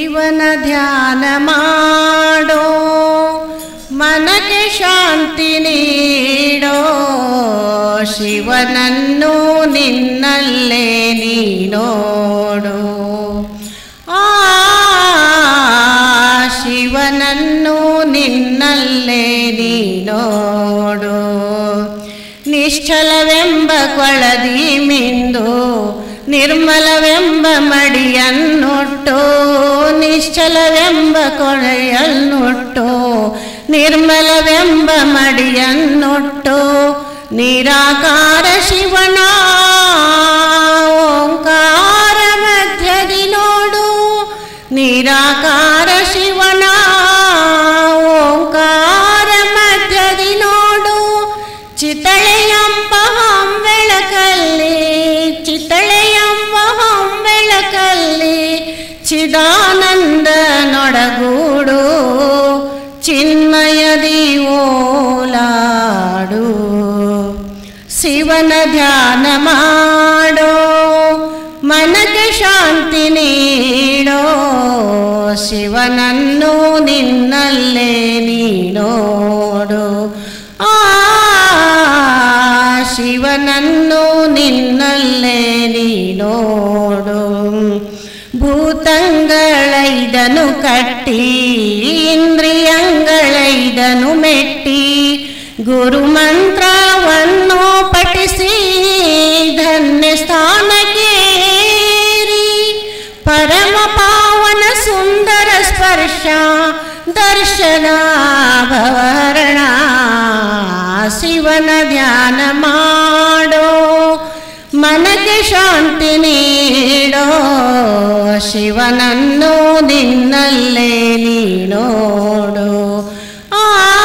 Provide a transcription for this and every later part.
ಶಿವನ ಧ್ಯಾನ ಮಾಡೋ ಮನಕ್ಕೆ ಶಾಂತಿ ನೀಡೋ ಶಿವನನ್ನು ನಿನ್ನಲ್ಲೇ ನೀನೋಡು ಆ ಶಿವನನ್ನು ನಿನ್ನಲ್ಲೇ ನೀನೋಡು ನಿಶ್ಚಲವೆಂಬ ಕೊಳದಿ ಮಿಂದು ನಿರ್ಮಲವೆಂಬ ಮಡಿಯನ್ನುಟ್ಟು ನಿಶ್ಚಲವೆಂಬ ಕೊಳೆಯನ್ನುಟ್ಟು ನಿರ್ಮಲವೆಂಬ ಮಡಿಯನ್ನುಟ್ಟು ನಿರಾಕಾರ ಶಿವನ ಓಂಕಾರ ಮಧ್ಯದಿ ನೋಡು ನಿರಾಕಾರ ಶಿವನ ಓಂಕಾರ ಮಧ್ಯದಿ ನೋಡು ಚಿತಳೆಯಂಬ ಬೆಳಕಲ್ಲಿ ಚಿತಳೆಯಂಬ ಬೆಳಕಲ್ಲಿ ಚಿದಾನಂದ ನೊಡಗೂಡು ಚಿನ್ಮಯದಿ ಓಲಾಡು ಶಿವನ ಧ್ಯಾನ ಮಾಡೋ ಮನಕ್ಕೆ ಶಾಂತಿ ನೀಡೋ ಶಿವನನ್ನು ನಿನ್ನಲ್ಲೇ ನೀನೋಡು ಆ ಶಿವನನ್ನು ನಿನ್ನಲ್ಲೇ ನೀನೋಡು ಭೂತಂಗಳೈದನು ಕಟ್ಟಿ ಇಂದ್ರಿಯಂಗಳೈದನು ಮೆಟ್ಟಿ ಗುರುಮಂತ್ರವನ್ನು ಪಠಿಸಿ ಧನ್ಯ ಸ್ಥಾನಕ್ಕೇರಿ ಪರಮ ಪಾವನ ಸುಂದರ ಸ್ಪರ್ಶ ದರ್ಶನ ಭವರಣ ಶಿವನ ಧ್ಯಾನ ಮಾಡೋ ಮನಕ್ಕೆ ಶಾಂತಿ ನೀಡೋ ಶಿವನನ್ನು ನಿನ್ನಲ್ಲೇ ನೀನೋಡು ಆ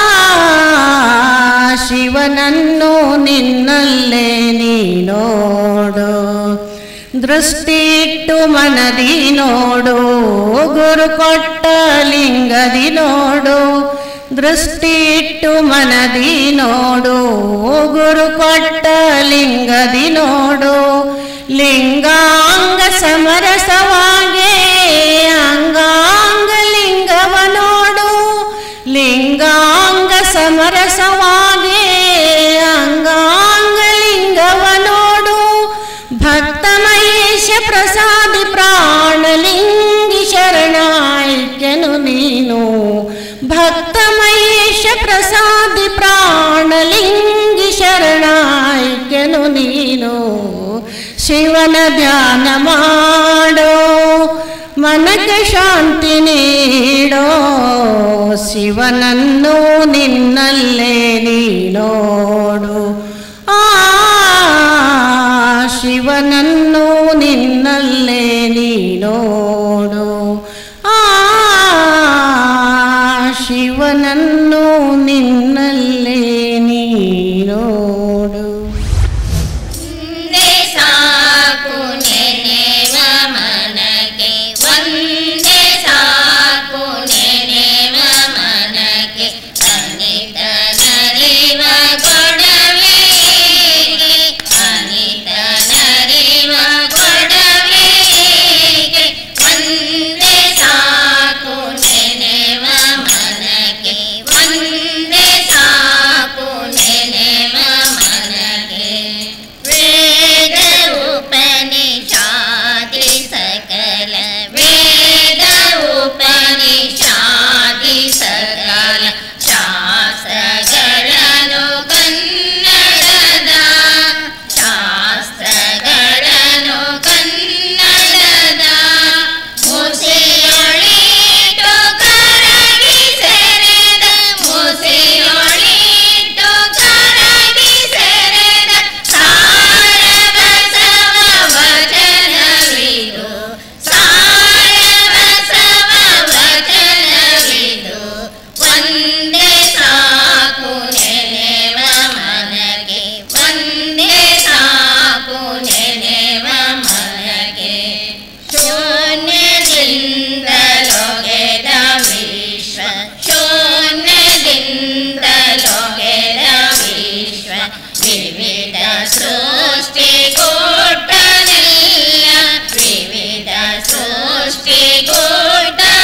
ಶಿವನನ್ನು ನಿನ್ನಲ್ಲೇ ನೀನೋಡು ದೃಷ್ಟಿಟ್ಟು ಮನದಿ ನೋಡು ಗುರು ಕೊಟ್ಟ ಲಿಂಗದಿ ನೋಡು ದೃಷ್ಟಿಟ್ಟು ಮನದಿ ನೋಡು ಗುರು ಕೊಟ್ಟ ಲಿಂಗದಿ ನೋಡು ಲಿಂಗಾಂಗ ಸಮರಸವಾಗೆ ಅಂಗಾಂಗ ಲಿಂಗವ ನೋಡು ಲಿಂಗಾಂಗ ಸಮರಸವಾಗೆ ಅಂಗಾಂಗ ಲಿಂಗವ ನೋಡು ಭಕ್ತ ಮಹೇಶ ಪ್ರಸಾದಿ ಪ್ರಾಣಲಿಂಗಿ ಶರಣಾಯ್ಕೆನು ನೀನು ಭಕ್ತ ಮಹೇಶ ಪ್ರಸಾದಿ ಪ್ರಾಣಲಿಂಗಿ ಶರಣಾಯ್ಕೆನು ನೀನು ಶಿವನ ಧ್ಯಾನ ಮಾಡೋ ಮನಕ್ಕೆ ಶಾಂತಿ ನೀಡೋ ಶಿವನನ್ನು ನಿನ್ನಲ್ಲೇ ನೀನೋಡು ಆ ಶಿವನನ್ನು ನಿನ್ನಲ್ಲೇ ನೀನೋಡು ಆ ಶಿವನನ್ನು ನಿನ್ನಲ್ಲೇ ನೀನೋಡು ಒಂದೇ ಸಾಕು ನೆನೆವ ಮನಕ್ಕೆ ಒಂದೇ ಸಾಕು ನೆನೆವ ಮನಕ್ಕೆ ಅನಿತ ನರಿವ ಕೊಡವೇಗೆ ಅನಿತ ನರಿವ ಕೊಡವೇಗೆ ಒಂದೇ ಸಾಕು ನೆನೆವ ಮನಕ್ಕೆ ಒಂದೇ ಸಾಕು ನೆನೆವ ಮನಕ್ಕೆ ವೇದ ಉಪನಿಷಾದಿ ಸಕಲ ವೇದ ಉಪನಿಷಾದಿ ಸಕಲ ಶಾಸ್ತ್ರಗಳನ್ನು ಕನ್ನಡದ ಶಾಸ್ತ್ರಗಳನ್ನು ಕನ್ನಡದ ಮುಸಿಯೊಳಿಟ್ಟು ಕರಗಿ ಸೆರೆದ ಮುಸಿಯೊಳಿಟ್ಟು ಕರಗಿ ಸೆರೆದ ಸಾರಬಸವ ವಚನವಿದು ಸಾರಬಸವ ವಚನವಿದು ಒಂದೇ ಸಾಕು ನೆನೆವ ಮನಗೆ ಒಂದೇ ಸಾಕು ನೆನೆವ ಮನಗೆ ಶೂನ್ಯದಿಂದಲೊಗೆದ ವಿಶ್ವ ಶೂನ್ಯದಿಂದಲೊಗೆದ ವಿಶ್ವ ವಿವಿಧ ಸೃಷ್ಟಿ ಕೊಟ್ಟನೆಲ್ಲ ವಿವಿಧ ಸೃಷ್ಟಿ ಕೊಟ್ಟನೆಲ್ಲ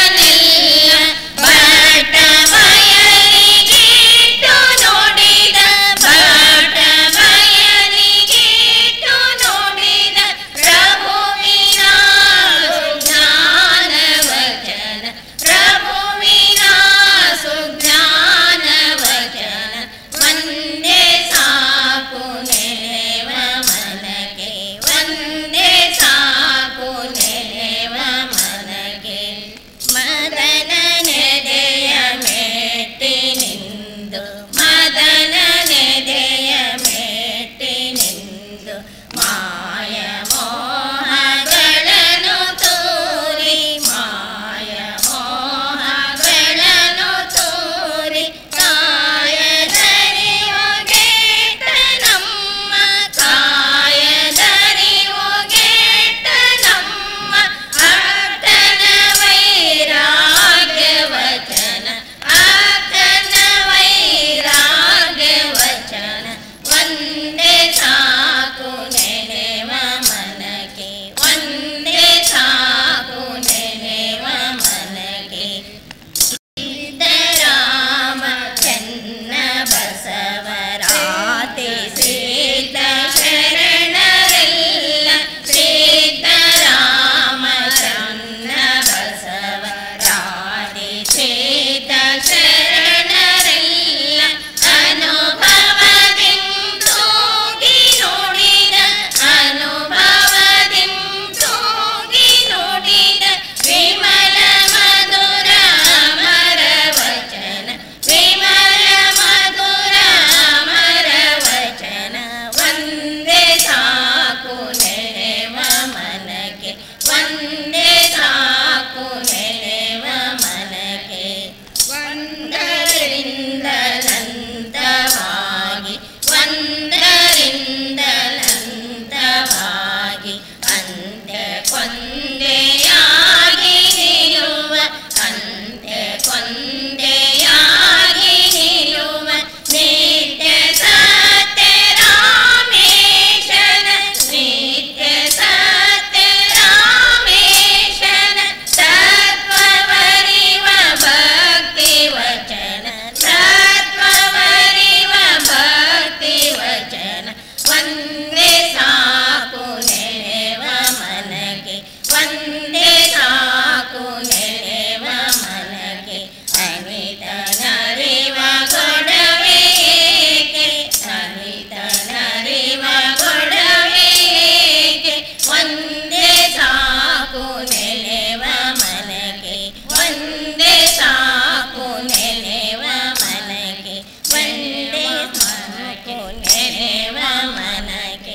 ಒಂದೇ ಸಾಕು ನೆನೆವ ಮನಗೆ ಒಂದೇ ಸಾಕು ನೆನೆವ ಮನಗೆ ಅನಿತನರಿವ ಗೊಡವೇಕೆ ಅನಿತನರಿವ ಗೊಡವೇಕೆ ಒಂದೇ ಸಾಕು ನೆನೆವ ಮನಗೆ ಒಂದೇ ಸಾಕು ನೆನೆವ ಮನಗೆ ಒಂದೇ ಸಾಕು ನೆನೆವ ಮನಗೆ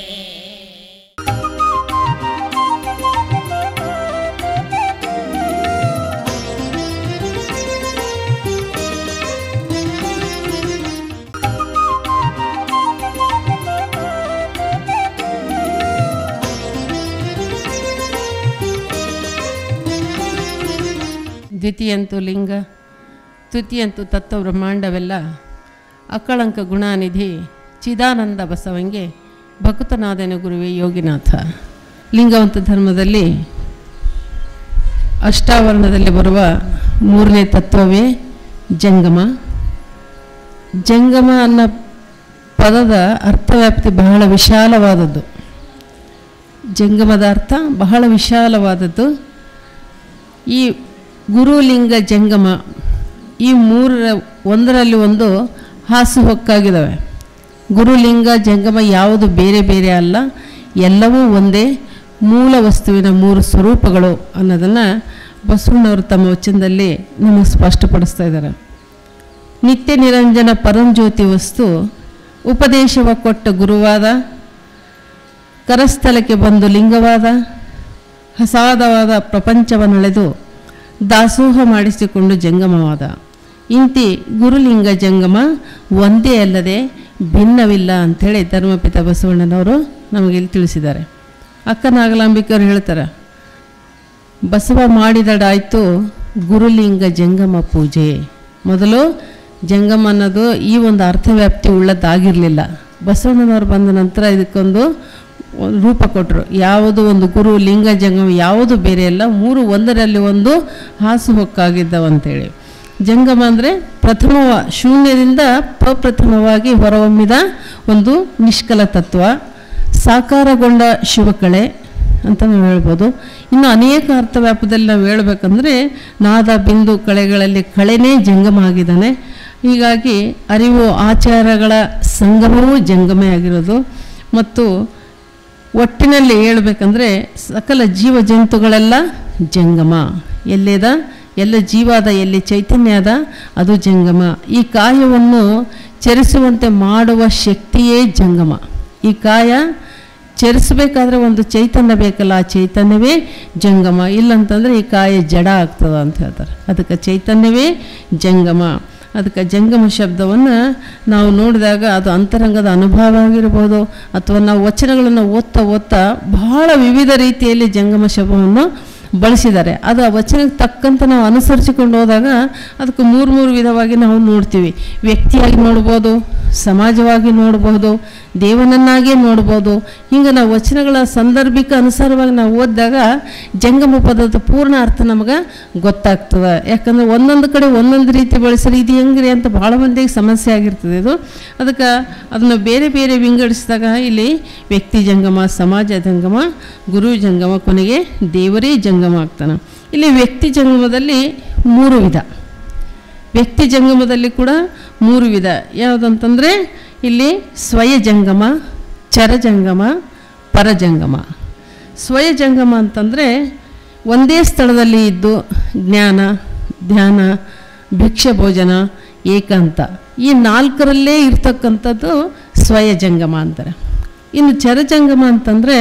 ದ್ವಿತೀಯಂತು ಲಿಂಗ ತೃತೀಯಂತು ತತ್ವ ಬ್ರಹ್ಮಾಂಡವೆಲ್ಲ ಅಕ್ಕಳಂಕ ಗುಣಾನಿಧಿ ಚಿದಾನಂದ ಬಸವಂಗೆ ಭಕ್ತನಾದನ ಗುರುವೆ ಯೋಗಿನಾಥ ಲಿಂಗವಂತ ಧರ್ಮದಲ್ಲಿ ಅಷ್ಟಾವರಣದಲ್ಲಿ ಬರುವ ಮೂರನೇ ತತ್ವವೇ ಜಂಗಮ ಜಂಗಮ ಅನ್ನೋ ಪದದ ಅರ್ಥವ್ಯಾಪ್ತಿ ಬಹಳ ವಿಶಾಲವಾದದ್ದು ಜಂಗಮದ ಅರ್ಥ ಬಹಳ ವಿಶಾಲವಾದದ್ದು ಈ ಗುರುಲಿಂಗ ಜಂಗಮ ಈ ಮೂರರ ಒಂದರಲ್ಲಿ ಒಂದು ಹಾಸು ಹೊಕ್ಕಾಗಿದ್ದಾವೆ ಗುರುಲಿಂಗ ಜಂಗಮ ಯಾವುದು ಬೇರೆ ಬೇರೆ ಅಲ್ಲ ಎಲ್ಲವೂ ಒಂದೇ ಮೂಲ ವಸ್ತುವಿನ ಮೂರು ಸ್ವರೂಪಗಳು ಅನ್ನೋದನ್ನು ಬಸವಣ್ಣವರು ತಮ್ಮ ವಚನದಲ್ಲಿ ನಮಗೆ ಸ್ಪಷ್ಟಪಡಿಸ್ತಾ ಇದ್ದಾರೆ ನಿತ್ಯ ನಿರಂಜನ ಪರಂಜ್ಯೋತಿ ವಸ್ತು ಉಪದೇಶವ ಕೊಟ್ಟ ಗುರುವಾದ ಕರಸ್ಥಲಕ್ಕೆ ಬಂದು ಲಿಂಗವಾದ ಹಸಾದವಾದ ಪ್ರಪಂಚವನ್ನಳೆದು ದಾಸೋಹ ಮಾಡಿಸಿಕೊಂಡು ಜಂಗಮವಾದ ಇಂತಿ ಗುರುಲಿಂಗ ಜಂಗಮ ಒಂದೇ ಅಲ್ಲದೆ ಭಿನ್ನವಿಲ್ಲ ಅಂಥೇಳಿ ಧರ್ಮಪಿತ ಬಸವಣ್ಣನವರು ನಮಗೆ ಇಲ್ಲಿ ತಿಳಿಸಿದ್ದಾರೆ ಅಕ್ಕ ನಾಗಲಾಂಬಿಕೆಯವರು ಹೇಳ್ತಾರೆ ಬಸವ ಮಾಡಿದಡಾಯ್ತು ಗುರುಲಿಂಗ ಜಂಗಮ ಪೂಜೆ ಮೊದಲು ಜಂಗಮ ಅನ್ನೋದು ಈ ಒಂದು ಅರ್ಥವ್ಯಾಪ್ತಿ ಉಳ್ಳದ್ದಾಗಿರಲಿಲ್ಲ ಬಸವಣ್ಣನವರು ಬಂದ ನಂತರ ಇದಕ್ಕೊಂದು ಒಂದು ರೂಪ ಕೊಟ್ಟರು ಯಾವುದು ಒಂದು ಗುರು ಲಿಂಗ ಜಂಗಮ ಯಾವುದು ಬೇರೆ ಅಲ್ಲ ಮೂರು ಒಂದರಲ್ಲಿ ಒಂದು ಹಾಸು ಹೊಕ್ಕಾಗಿದ್ದವಂತೇಳಿ ಜಂಗಮ ಅಂದರೆ ಪ್ರಥಮ ಶೂನ್ಯದಿಂದ ಪ್ರಪ್ರಥಮವಾಗಿ ಹೊರಹೊಮ್ಮಿದ ಒಂದು ನಿಷ್ಕಲ ತತ್ವ ಸಾಕಾರಗೊಂಡ ಶಿವಕಳೆ ಅಂತ ನಾವು ಹೇಳ್ಬೋದು ಇನ್ನು ಅನೇಕ ಅರ್ಥವ್ಯಾಪದಲ್ಲಿ ನಾವು ಹೇಳ್ಬೇಕಂದ್ರೆ ನಾದ ಬಿಂದು ಕಳೆಗಳಲ್ಲಿ ಕಳೆನೇ ಜಂಗಮ ಆಗಿದ್ದಾನೆ ಹೀಗಾಗಿ ಅರಿವು ಆಚಾರಗಳ ಸಂಗಮವೂ ಜಂಗಮೇ ಆಗಿರೋದು ಮತ್ತು ಒಟ್ಟಿನಲ್ಲಿ ಹೇಳ್ಬೇಕಂದ್ರೆ ಸಕಲ ಜೀವ ಜಂತುಗಳೆಲ್ಲ ಜಂಗಮ ಎಲ್ಲಿದ ಎಲ್ಲ ಜೀವಾದ ಎಲ್ಲಿ ಚೈತನ್ಯ ಅದ ಅದು ಜಂಗಮ ಈ ಕಾಯವನ್ನು ಚರಿಸುವಂತೆ ಮಾಡುವ ಶಕ್ತಿಯೇ ಜಂಗಮ ಈ ಕಾಯ ಚರಿಸಬೇಕಾದ್ರೆ ಒಂದು ಚೈತನ್ಯ ಬೇಕಲ್ಲ ಆ ಚೈತನ್ಯವೇ ಜಂಗಮ ಇಲ್ಲಂತಂದರೆ ಈ ಕಾಯ ಜಡ ಆಗ್ತದ ಅಂತ ಹೇಳ್ತಾರೆ ಅದಕ್ಕೆ ಚೈತನ್ಯವೇ ಜಂಗಮ ಅದಕ್ಕೆ ಜಂಗಮ ಶಬ್ದವನ್ನು ನಾವು ನೋಡಿದಾಗ ಅದು ಅಂತರಂಗದ ಅನುಭವ ಆಗಿರ್ಬೋದು ಅಥವಾ ನಾವು ವಚನಗಳನ್ನು ಓದ್ತಾ ಓದ್ತಾ ಬಹಳ ವಿವಿಧ ರೀತಿಯಲ್ಲಿ ಜಂಗಮ ಶಬ್ದವನ್ನು ಬಳಸಿದ್ದಾರೆ ಅದು ಆ ವಚನಕ್ಕೆ ತಕ್ಕಂತೆ ನಾವು ಅನುಸರಿಸಿಕೊಂಡು ಹೋದಾಗ ಅದಕ್ಕೆ ಮೂರು ಮೂರು ವಿಧವಾಗಿ ನಾವು ನೋಡ್ತೀವಿ ವ್ಯಕ್ತಿಯಾಗಿ ನೋಡ್ಬೋದು ಸಮಾಜವಾಗಿ ನೋಡ್ಬೋದು ದೇವನನ್ನಾಗೇ ನೋಡ್ಬೋದು ಹಿಂಗೆ ನಾವು ವಚನಗಳ ಸಂದರ್ಭಿಕ ಅನುಸಾರವಾಗಿ ನಾವು ಓದಿದಾಗ ಜಂಗಮ ಪದದ ಪೂರ್ಣ ಅರ್ಥ ನಮಗೆ ಗೊತ್ತಾಗ್ತದೆ ಯಾಕಂದರೆ ಒಂದೊಂದು ಕಡೆ ಒಂದೊಂದು ರೀತಿ ಬಳಸಿದ್ರೆ ಇದು ಹೆಂಗ್ರಿ ಅಂತ ಭಾಳ ಮಂದಿಗೆ ಸಮಸ್ಯೆ ಆಗಿರ್ತದೆ ಇದು ಅದಕ್ಕೆ ಅದನ್ನು ಬೇರೆ ಬೇರೆ ವಿಂಗಡಿಸಿದಾಗ ಇಲ್ಲಿ ವ್ಯಕ್ತಿ ಜಂಗಮ ಸಮಾಜ ಜಂಗಮ ಗುರು ಜಂಗಮ ಕೊನೆಗೆ ದೇವರೇ ಜಂಗಮ ಆಗ್ತಾನೆ ಇಲ್ಲಿ ವ್ಯಕ್ತಿ ಜಂಗಮದಲ್ಲಿ ಮೂರು ವಿಧ ವ್ಯಕ್ತಿ ಜಂಗಮದಲ್ಲಿ ಕೂಡ ಮೂರು ವಿಧ ಯಾವುದಂತಂದರೆ ಇಲ್ಲಿ ಸ್ವಯ ಜಂಗಮ ಚರಜಂಗಮ ಪರಜಂಗಮ ಸ್ವಯ ಜಂಗಮ ಅಂತಂದರೆ ಒಂದೇ ಸ್ಥಳದಲ್ಲಿ ಇದ್ದು ಜ್ಞಾನ ಧ್ಯಾನ ಭಿಕ್ಷೆ ಭೋಜನ ಏಕಾಂತ ಈ ನಾಲ್ಕರಲ್ಲೇ ಇರ್ತಕ್ಕಂಥದ್ದು ಸ್ವಯ ಜಂಗಮ ಅಂತಾರೆ ಇನ್ನು ಚರಜಂಗಮ ಅಂತಂದರೆ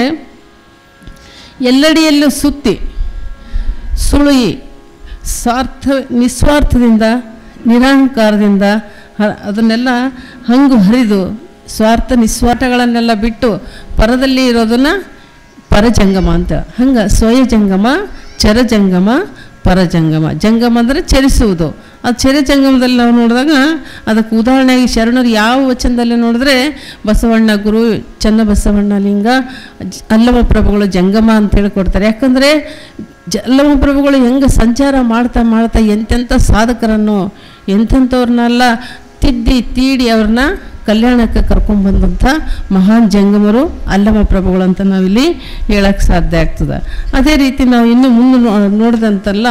ಎಲ್ಲೆಡೆಯಲ್ಲೂ ಸುತ್ತಿ ಸುಳುಯಿ ಸ್ವಾರ್ಥ ನಿಸ್ವಾರ್ಥದಿಂದ ನಿರಹಂಕಾರದಿಂದ ಹ- ಅದನ್ನೆಲ್ಲ ಹಂಗು ಹರಿದು ಸ್ವಾರ್ಥ ನಿಸ್ವಾರ್ಥಗಳನ್ನೆಲ್ಲ ಬಿಟ್ಟು ಪರದಲ್ಲಿ ಇರೋದನ್ನು ಪರಜಂಗಮ ಅಂತ ಹಂಗೆ ಸ್ವಯ ಜಂಗಮ ಚರಜಂಗಮ ಪರಜಂಗಮ ಜಂಗಮ ಅಂದರೆ ಚರಿಸುವುದು ಆ ಚರ ಜಂಗಮದಲ್ಲಿ ನಾವು ನೋಡಿದಾಗ ಅದಕ್ಕೆ ಉದಾಹರಣೆಗೆ ಶರಣರು ಯಾವ ವಚನದಲ್ಲಿ ನೋಡಿದ್ರೆ ಬಸವಣ್ಣ ಗುರು ಚನ್ನ ಬಸವಣ್ಣ ಲಿಂಗ ಜ- ಅಲ್ಲಮ ಪ್ರಭುಗಳು ಜಂಗಮ ಅಂತ ಹೇಳ್ಕೊಡ್ತಾರೆ ಯಾಕಂದರೆ ಜ ಅಲ್ಲಮ ಪ್ರಭುಗಳು ಹೆಂಗೆ ಸಂಚಾರ ಮಾಡ್ತಾ ಮಾಡ್ತಾ ಎಂತೆಂಥ ಸಾಧಕರನ್ನು ಎಂಥೆಂಥವ್ರನ್ನೆಲ್ಲ ತಿದ್ದಿ ತೀಡಿ ಅವ್ರನ್ನ ಕಲ್ಯಾಣಕ್ಕೆ ಕರ್ಕೊಂಡ್ಬಂದಂಥ ಮಹಾನ್ ಜಂಗಮರು ಅಲ್ಲಮ ಪ್ರಭುಗಳು ಅಂತ ನಾವಿಲ್ಲಿ ಹೇಳಕ್ಕೆ ಸಾಧ್ಯ ಆಗ್ತದೆ ಅದೇ ರೀತಿ ನಾವು ಇನ್ನು ಮುಂದೆ ನೋ- ನೋಡಿದಂತೆಲ್ಲ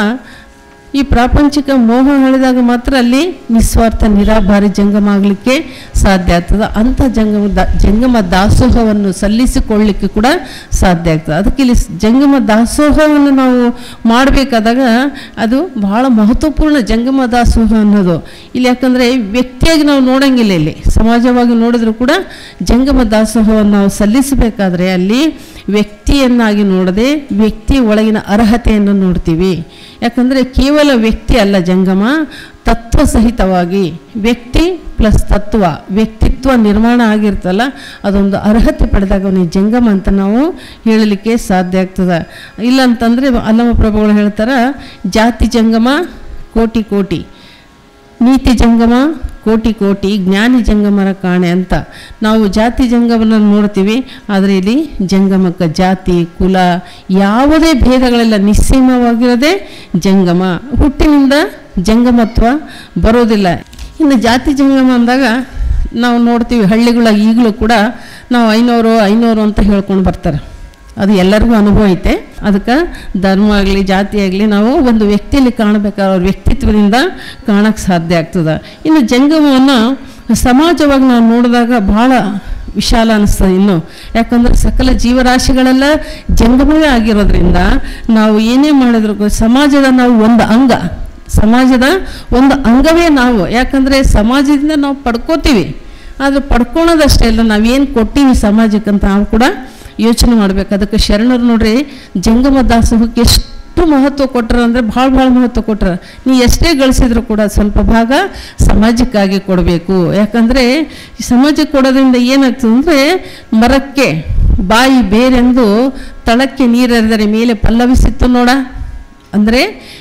ಈ ಪ್ರಾಪಂಚಿಕ ಮೋಹ ಹೇಳಿದಾಗ ಮಾತ್ರ ಅಲ್ಲಿ ನಿಸ್ವಾರ್ಥ ನಿರಾಭಾರಿ ಜಂಗಮ ಆಗಲಿಕ್ಕೆ ಸಾಧ್ಯ ಆಗ್ತದೆ ಅಂಥ ಜಂಗಮ ದಾ ಜಂಗಮ ದಾಸೋಹವನ್ನು ಸಲ್ಲಿಸಿಕೊಳ್ಳಲಿಕ್ಕೆ ಕೂಡ ಸಾಧ್ಯ ಆಗ್ತದೆ ಅದಕ್ಕೆ ಇಲ್ಲಿ ಸ್- ಜಂಗಮ ದಾಸೋಹವನ್ನು ನಾವು ಮಾಡಬೇಕಾದಾಗ ಅದು ಬಹಳ ಮಹತ್ವಪೂರ್ಣ ಜಂಗಮ ದಾಸೋಹ ಅನ್ನೋದು ಇಲ್ಲಿ ಯಾಕಂದರೆ ವ್ಯಕ್ತಿಯಾಗಿ ನಾವು ನೋಡಂಗಿಲ್ಲ ಇಲ್ಲಿ ಸಮಾಜವಾಗಿ ನೋಡಿದ್ರು ಕೂಡ ಜಂಗಮ ದಾಸೋಹವನ್ನು ನಾವು ಸಲ್ಲಿಸಬೇಕಾದ್ರೆ ಅಲ್ಲಿ ವ್ಯಕ್ತಿಯನ್ನಾಗಿ ನೋಡದೆ ವ್ಯಕ್ತಿ ಒಳಗಿನ ಅರ್ಹತೆಯನ್ನು ನೋಡ್ತೀವಿ ಯಾಕಂದರೆ ಕೇವಲ ವ್ಯಕ್ತಿ ಅಲ್ಲ ಜಂಗಮ ತತ್ವ ಸಹಿತವಾಗಿ ವ್ಯಕ್ತಿ ಪ್ಲಸ್ ತತ್ವ ವ್ಯಕ್ತಿತ್ವ ನಿರ್ಮಾಣ ಆಗಿರ್ತಲ್ಲ ಅದೊಂದು ಅರ್ಹತೆ ಪಡೆದಾಗ ಅವನಿಗೆ ಜಂಗಮ ಅಂತ ನಾವು ಹೇಳಲಿಕ್ಕೆ ಸಾಧ್ಯ ಆಗ್ತದೆ ಇಲ್ಲ ಅಂತಂದರೆ ಅಲ್ಲಮ ಪ್ರಭುಗಳು ಹೇಳ್ತಾರೆ ಜಾತಿ ಜಂಗಮ ಕೋಟಿ ಕೋಟಿ ನೀತಿ ಜಂಗಮ ಕೋಟಿ ಕೋಟಿ ಜ್ಞಾನಿ ಜಂಗಮರ ಕಾಣೆ ಅಂತ ನಾವು ಜಾತಿ ಜಂಗಮನ ನೋಡ್ತೀವಿ ಆದರೆ ಇಲ್ಲಿ ಜಂಗಮಕ್ಕೆ ಜಾತಿ ಕುಲ ಯಾವುದೇ ಭೇದಗಳೆಲ್ಲ ನಿಸ್ಸೀಮವಾಗಿರೋದೇ ಜಂಗಮ ಹುಟ್ಟಿನಿಂದ ಜಂಗಮತ್ವ ಬರೋದಿಲ್ಲ ಇನ್ನು ಜಾತಿ ಜಂಗಮ ಅಂದಾಗ ನಾವು ನೋಡ್ತೀವಿ ಹಳ್ಳಿಗಳ ಈಗಲೂ ಕೂಡ ನಾವು ಐನೂರು ಐನೂರು ಅಂತ ಹೇಳ್ಕೊಂಡು ಬರ್ತಾರೆ ಅದು ಎಲ್ಲರಿಗೂ ಅನುಭವ ಐತೆ ಅದಕ್ಕೆ ಧರ್ಮ ಆಗಲಿ ಜಾತಿ ಆಗಲಿ ನಾವು ಒಂದು ವ್ಯಕ್ತಿಯಲ್ಲಿ ಕಾಣಬೇಕಾದ್ರೆ ಅವ್ರ ವ್ಯಕ್ತಿತ್ವದಿಂದ ಕಾಣಕ್ಕೆ ಸಾಧ್ಯ ಆಗ್ತದೆ ಇನ್ನು ಜಂಗಮವನ್ನು ಸಮಾಜವಾಗಿ ನಾವು ನೋಡಿದಾಗ ಭಾಳ ವಿಶಾಲ ಅನಿಸ್ತದೆ ಇನ್ನು ಯಾಕಂದರೆ ಸಕಲ ಜೀವರಾಶಿಗಳೆಲ್ಲ ಜಂಗಮವೇ ಆಗಿರೋದ್ರಿಂದ ನಾವು ಏನೇ ಮಾಡಿದ್ರು ಕೂಡ ಸಮಾಜದ ನಾವು ಒಂದು ಅಂಗ ಸಮಾಜದ ಒಂದು ಅಂಗವೇ ನಾವು ಯಾಕಂದರೆ ಸಮಾಜದಿಂದ ನಾವು ಪಡ್ಕೋತೀವಿ ಆದರೆ ಪಡ್ಕೊಳೋದಷ್ಟೇ ಅಲ್ಲ ನಾವೇನು ಕೊಟ್ಟಿವಿ ಸಮಾಜಕ್ಕೆ ಅಂತ ನಾವು ಕೂಡ ಯೋಚನೆ ಮಾಡ್ಬೇಕು ಅದಕ್ಕೆ ಶರಣರು ನೋಡ್ರಿ ಜಂಗಮ ದಾಸೋಹಕ್ಕೆ ಎಷ್ಟು ಮಹತ್ವ ಕೊಟ್ಟರು ಅಂದರೆ ಭಾಳ ಭಾಳ ಮಹತ್ವ ಕೊಟ್ಟರು ನೀ ಎಷ್ಟೇ ಗಳಿಸಿದ್ರು ಕೂಡ ಸ್ವಲ್ಪ ಭಾಗ ಸಮಾಜಕ್ಕಾಗಿ ಕೊಡಬೇಕು ಯಾಕಂದರೆ ಈ ಸಮಾಜಕ್ಕೆ ಕೊಡೋದ್ರಿಂದ ಏನಾಗ್ತದೆ ಅಂದರೆ ಮರಕ್ಕೆ ಬಾಯಿ ಬೇರೆಂದು ತಳಕ್ಕೆ ನೀರೆರೆದರೆ ಮೇಲೆ ಪಲ್ಲವಿಸಿತ್ತು ನೋಡ ಅಂದರೆ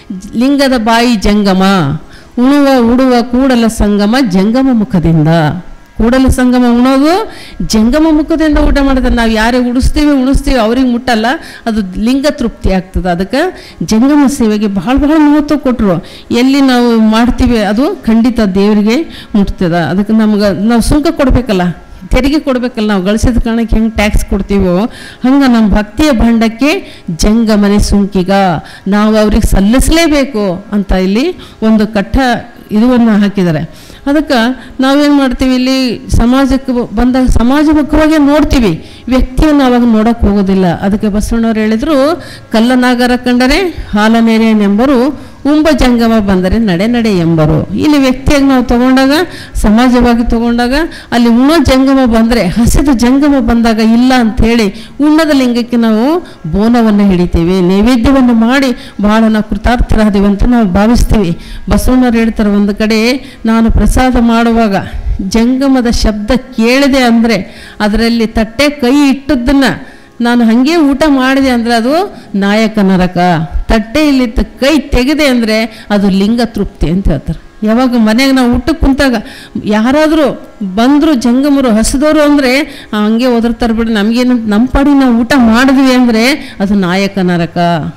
ಲಿಂಗದ ಬಾಯಿ ಜಂಗಮ ಉಣುವ ಉಡುವ ಕೂಡಲ ಸಂಗಮ ಜಂಗಮ ಮುಖದಿಂದ ಕೂಡಲ ಸಂಗಮ ಉಣೋದು ಜಂಗಮ ಮುಖದಿಂದ ಊಟ ಮಾಡಿದ್ರೆ ನಾವು ಯಾರಿಗೆ ಉಡಿಸ್ತೀವಿ ಉಣಿಸ್ತೀವಿ ಅವ್ರಿಗೆ ಮುಟ್ಟಲ್ಲ ಅದು ಲಿಂಗ ತೃಪ್ತಿ ಆಗ್ತದೆ ಅದಕ್ಕೆ ಜಂಗಮ ಸೇವೆಗೆ ಭಾಳ ಭಾಳ ಮಹತ್ವ ಕೊಟ್ಟರು ಎಲ್ಲಿ ನಾವು ಮಾಡ್ತೀವಿ ಅದು ಖಂಡಿತ ದೇವರಿಗೆ ಮುಟ್ತದ ಅದಕ್ಕೆ ನಮ್ಗೆ ನಾವು ಸುಂಕ ಕೊಡಬೇಕಲ್ಲ ತೆರಿಗೆ ಕೊಡ್ಬೇಕಲ್ಲ ನಾವು ಗಳಿಸಿದ ಕಾರಣಕ್ಕೆ ಹೆಂಗೆ ಟ್ಯಾಕ್ಸ್ ಕೊಡ್ತೀವೋ ಹಂಗೆ ನಮ್ಮ ಭಕ್ತಿಯ ಭಂಡಕ್ಕೆ ಜಂಗಮನೆ ಸುಂಕಿಗ ನಾವು ಅವ್ರಿಗೆ ಸಲ್ಲಿಸಲೇಬೇಕು ಅಂತ ಇಲ್ಲಿ ಒಂದು ಕಟ್ಟ ಇದುವನ್ನು ಹಾಕಿದ್ದಾರೆ ಅದಕ್ಕೆ ನಾವೇನು ಮಾಡ್ತೀವಿ ಇಲ್ಲಿ ಸಮಾಜಕ್ಕೆ ಬಂದಾಗ ಸಮಾಜಮುಖವಾಗಿ ನೋಡ್ತೀವಿ ವ್ಯಕ್ತಿಯನ್ನು ಅವಾಗ ನೋಡೋಕೆ ಹೋಗೋದಿಲ್ಲ ಅದಕ್ಕೆ ಬಸವಣ್ಣವ್ರು ಹೇಳಿದರು ಕಲ್ಲನಾಗರ ಕಂಡರೆ ಹಾಲನೇರೆಯನೆಂಬರು ಉಂಬ ಜಂಗಮ ಬಂದರೆ ನಡೆ ನಡೆ ಎಂಬರು ಇಲ್ಲಿ ವ್ಯಕ್ತಿಯಾಗಿ ನಾವು ತಗೊಂಡಾಗ ಸಮಾಜವಾಗಿ ತಗೊಂಡಾಗ ಅಲ್ಲಿ ಉಣ್ಣೋ ಜಂಗಮ ಬಂದರೆ ಹಸಿದ ಜಂಗಮ ಬಂದಾಗ ಇಲ್ಲ ಅಂಥೇಳಿ ಉಣ್ಣದ ಲಿಂಗಕ್ಕೆ ನಾವು ಬೋನವನ್ನು ಹಿಡಿತೀವಿ ನೈವೇದ್ಯವನ್ನು ಮಾಡಿ ಭಾಳ ನಾವು ಕೃತಾರ್ಥರಾದೀವಿ ಅಂತ ನಾವು ಭಾವಿಸ್ತೀವಿ ಬಸವಣ್ಣವ್ರು ಹೇಳ್ತಾರೆ ಒಂದು ಕಡೆ ನಾನು ಪ್ರಸಾದ ಮಾಡುವಾಗ ಜಂಗಮದ ಶಬ್ದ ಕೇಳಿದೆ ಅಂದರೆ ಅದರಲ್ಲಿ ತಟ್ಟೆ ಕೈ ಇಟ್ಟದ್ದನ್ನು ನಾನು ಹಾಗೆ ಊಟ ಮಾಡಿದೆ ಅಂದರೆ ಅದು ನಾಯಕ ನರಕ ತಟ್ಟೆಯಲ್ಲಿ ತ- ಕೈ ತೆಗೆದೆ ಅಂದರೆ ಅದು ಲಿಂಗ ತೃಪ್ತಿ ಅಂತ ಹೇಳ್ತಾರೆ ಯಾವಾಗ ಮನೆಗೆ ನಾವು ಊಟಕ್ಕೆ ಕುಂತಾಗ ಯಾರಾದರೂ ಬಂದರು ಜಂಗಮರು ಹಸಿದವರು ಅಂದರೆ ಹಂಗೆ ಒದರ್ತಾರೆ ಬಿಡಿ ನಮಗೇನು ನಮ್ಮ ಪಾಡಿಗೆ ನಾವು ಊಟ ಮಾಡಿದ್ವಿ ಅಂದರೆ ಅದು ನಾಯಕ ನರಕ